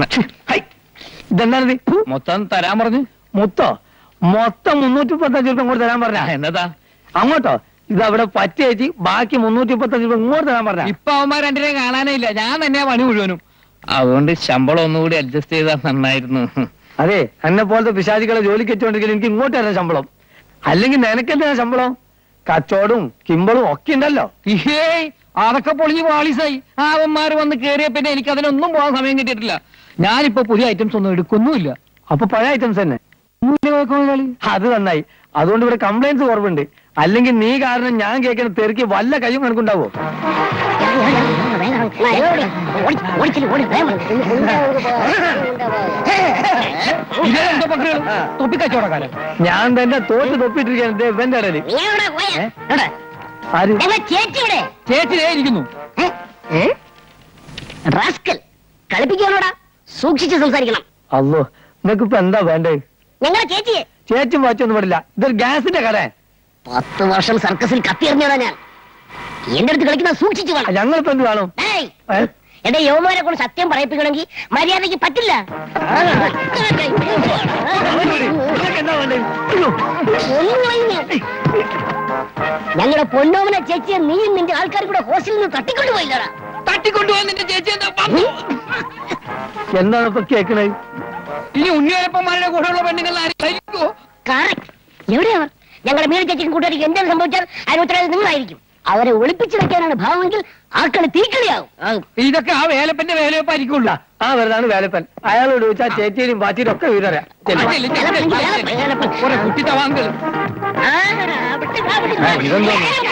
High, ഇതെന്താണിത് ഫു, മൊത്തം തരാൻ പറഞ്ഞു മൊത്തോ മൊത്തം മുന്നൂറ്റി മുപ്പത്തഞ്ച് രൂപ ഇങ്ങോട്ട് തരാൻ പറഞ്ഞ എന്നതാ അങ്ങോട്ടോ ഇത് അവിടെ പറ്റേച്ചി ബാക്കി മുന്നൂറ്റി മുപ്പത്തഞ്ച് രൂപ ഇങ്ങോട്ട് തരാൻ പറഞ്ഞ ഇപ്പൊ അവന്മാർ രണ്ടിനെയും കാണാനേ ഇല്ല ഞാൻ തന്നെയാ പണി മുഴുവനും അതുകൊണ്ട് ശമ്പളം ഒന്നുകൂടി അഡ്ജസ്റ്റ് ചെയ്താൽ നന്നായിരുന്നു അതെ എന്നെ പോലത്തെ പിശാചികളെ ജോലിക്ക് എത്തിക്കൊണ്ടെങ്കിൽ എനിക്ക് ഇങ്ങോട്ട് തരാൻ ശമ്പളം അല്ലെങ്കിൽ നിനക്കെന്തിനാ ശമ്പളം കച്ചവടവും കിമ്പളും ഒക്കെ ഉണ്ടല്ലോ ഏയ് അതൊക്കെ പൊളിഞ്ഞ് പാളീസായി ആ അവന്മാർ വന്ന് കേറിയ പിന്നെ എനിക്ക് അതിനൊന്നും പോകാൻ സമയം കിട്ടിയിട്ടില്ല ഞാനിപ്പോ പുതിയ ഐറ്റംസ് ഒന്നും എടുക്കുന്നുമില്ല അപ്പൊ പഴയ ഐറ്റംസ് തന്നെ അത് നന്നായി അതുകൊണ്ട് ഇവിടെ കംപ്ലൈൻസ് കുറവുണ്ട് അല്ലെങ്കിൽ നീ കാരണം ഞാൻ കേൾക്കുന്ന തെറിക്ക് വല്ല കയ്യും കണക്കുണ്ടാവോ ഇതെന്തോ പക്രികള്? തൊപ്പിക്കച്ചവടക്കാരൻ ഞാൻ തന്നെ തോറ്റ് തൊപ്പിട്ടിരിക്കുകയാണ് ദേ ഇവന്റെ ഇടയില് ഏ? ആര് ചേച്ചി ഇവിടെ ചേച്ചി ദേ ഇരിക്കുന്നു റാസ്കൽ കളിപ്പിക്കാനോടാ സൂക്ഷിച്ച് സംസാരിക്കണം അല്ലോ നിനക്ക് ഇപ്പൊ എന്താ വേണ്ടേ ഞങ്ങളെ ചേച്ചിയെ ചേച്ചും വാച്ചൊന്നും പാടില്ല ഇതൊരു ഗ്യാസിന്റെ കട പത്ത് വർഷം സർക്കസിൽ കത്തിയെറിഞ്ഞതാ ഞാൻ എന്റെ അടുത്ത് കളിക്കുന്ന സൂക്ഷിച്ചു വേണം ഞങ്ങളിപ്പോ എന്ത് കാണും ഏയ്, ഏ? എന്റെ യൗമാരെ കൊണ്ട് സത്യം പറയിപ്പിക്കണമെങ്കിൽ മര്യാദയ്ക്ക് പറ്റില്ല നിനക്ക് എന്താ വേണ്ടേ അയ്യോ. ഞങ്ങളുടെ പൊന്നോമന ചേച്ചിയെ നീയും നിന്റെ ആൾക്കാർ കൂടെ ഹോസ്റ്റലിൽ നിന്ന് തട്ടിക്കൊണ്ടുപോയില്ലടാ തട്ടിക്കൊണ്ടുപോകാൻ നിന്റെ ചേച്ചി എന്താ വന്നു എന്താണ് ഇപ്പൊ കേക്കണേ ഇനി ഉണ്ണിയപ്പന്മാരുടെ കൂടെയുള്ള പെണ്ണുങ്ങൾ ആയിരിക്കുമോ കറക്റ്റ് എവിടെയാ അവർ ഞങ്ങളുടെ മീന ചേച്ചിക്കും കൂട്ടുകാരിക്കും എന്തെങ്കിലും സംഭവിച്ചാൽ അതിന് ഉത്തരവാദിത്വം നിങ്ങളായിരിക്കും അവരെ ഒളിപ്പിച്ചു വെക്കാനാണ് ഭാവമെങ്കിൽ ആ കളി തീക്കളിയാവും ഇതൊക്കെ ആ വേലപ്പന്റെ വേലയപ്പായിരിക്കുള്ളൂ ആ വെറുതാണ് വേലപ്പൻ അയാളോട് ചോദിച്ചാൽ ചേച്ചിയും പാച്ചിയും ഒക്കെ വിവരം കുട്ടി തവാങ്കൾ ആ, വിട്ട് വാ, വിട്ട് വാ. ഇതെന്തോന്ന്?